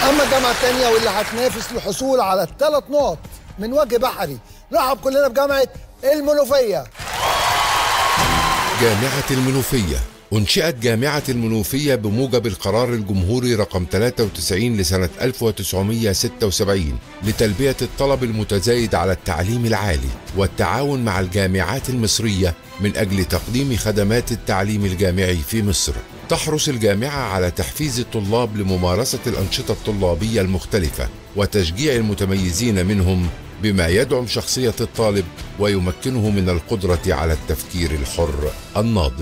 اما الجامعه الثانيه واللي هتنافس للحصول على الثلاث نقط من وجه بحري رحب كلنا بجامعه المنوفيه جامعة المنوفية أنشئت جامعة المنوفية بموجب القرار الجمهوري رقم 93 لسنة 1976 لتلبية الطلب المتزايد على التعليم العالي والتعاون مع الجامعات المصرية من أجل تقديم خدمات التعليم الجامعي في مصر. تحرص الجامعة على تحفيز الطلاب لممارسة الأنشطة الطلابية المختلفة وتشجيع المتميزين منهم بما يدعم شخصية الطالب ويمكنه من القدرة على التفكير الحر الناضج.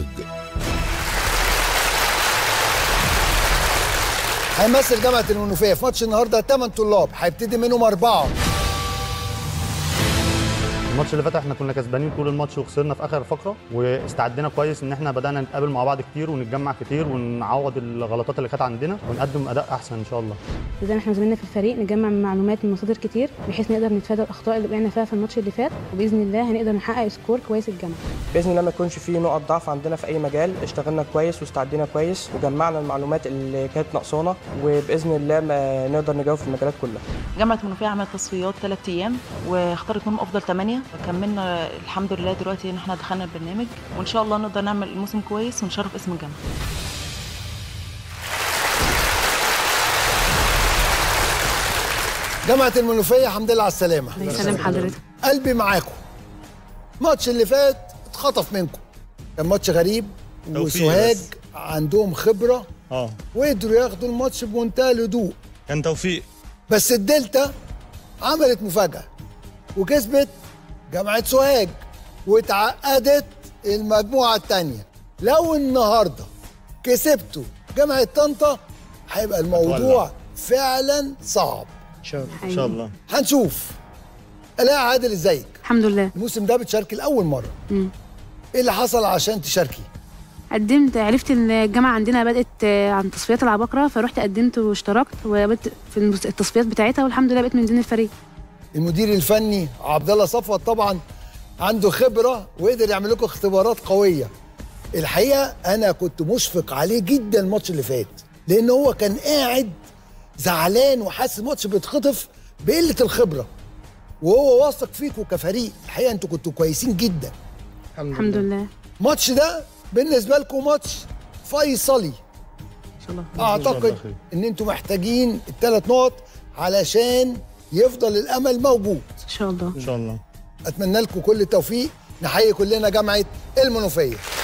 هيمثل جامعه المنوفيه في ماتش النهارده 8 طلاب هيبتدي منهم اربعه الماتش اللي فات احنا كنا كسبانين طول الماتش وخسرنا في اخر فقره واستعدينا كويس ان احنا بدانا نتقابل مع بعض كتير ونتجمع كتير ونعوض الغلطات اللي كانت عندنا ونقدم اداء احسن ان شاء الله زي ما احنا زميلنا في الفريق نجمع من معلومات من مصادر كتير بحيث نقدر نتفادى الاخطاء اللي وقعنا فيها في الماتش اللي فات وباذن الله هنقدر نحقق سكور كويس الجامعه باذن الله ما يكونش فيه نقط ضعف عندنا في اي مجال اشتغلنا كويس واستعدينا كويس وجمعنا المعلومات اللي كانت ناقصانا وباذن الله ما نقدر نجاوب في المجالات كلها جامعة المنوفية عملت تصفيات ثلاث أيام واختارت منهم أفضل ثمانية كملنا الحمد لله دلوقتي إن احنا دخلنا البرنامج وإن شاء الله نقدر نعمل موسم كويس ونشرف اسم الجامعة جامعه المنوفيه الحمد لله على السلامه الله يسلم حضرتك قلبي معاكم الماتش اللي فات اتخطف منكم كان ماتش غريب توفيق وسوهاج بس. عندهم خبره اه وقدروا ياخدوا الماتش بمنتهى الهدوء كان توفيق بس الدلتا عملت مفاجأة وكسبت جامعة سوهاج واتعقدت المجموعة التانية لو النهاردة كسبتوا جامعة طنطا هيبقى الموضوع ولع. فعلا صعب ان شاء الله ان شاء الله هنشوف الاء عادل ازيك الحمد لله الموسم ده بتشاركي لاول مره مم. ايه اللي حصل عشان تشاركي قدمت عرفت ان الجامعه عندنا بدات آه، عن تصفيات العباقره فرحت قدمت واشتركت وبدت في المس- التصفيات بتاعتها والحمد لله بقيت من ضمن الفريق المدير الفني عبد الله صفوت طبعا عنده خبره وقدر يعمل لكم اختبارات قويه الحقيقه انا كنت مشفق عليه جدا الماتش اللي فات لان هو كان قاعد زعلان وحاسس الماتش بيتخطف بقله الخبره وهو واثق فيكم كفريق الحقيقه انتوا كنتوا كويسين جدا الحمد لله الماتش ده بالنسبه لكم ماتش فيصلي ان شاء الله اعتقد خير. ان انتوا محتاجين الثلاث نقط علشان يفضل الامل موجود ان شاء الله ان شاء الله اتمنى لكم كل التوفيق نحيي كلنا جامعه المنوفيه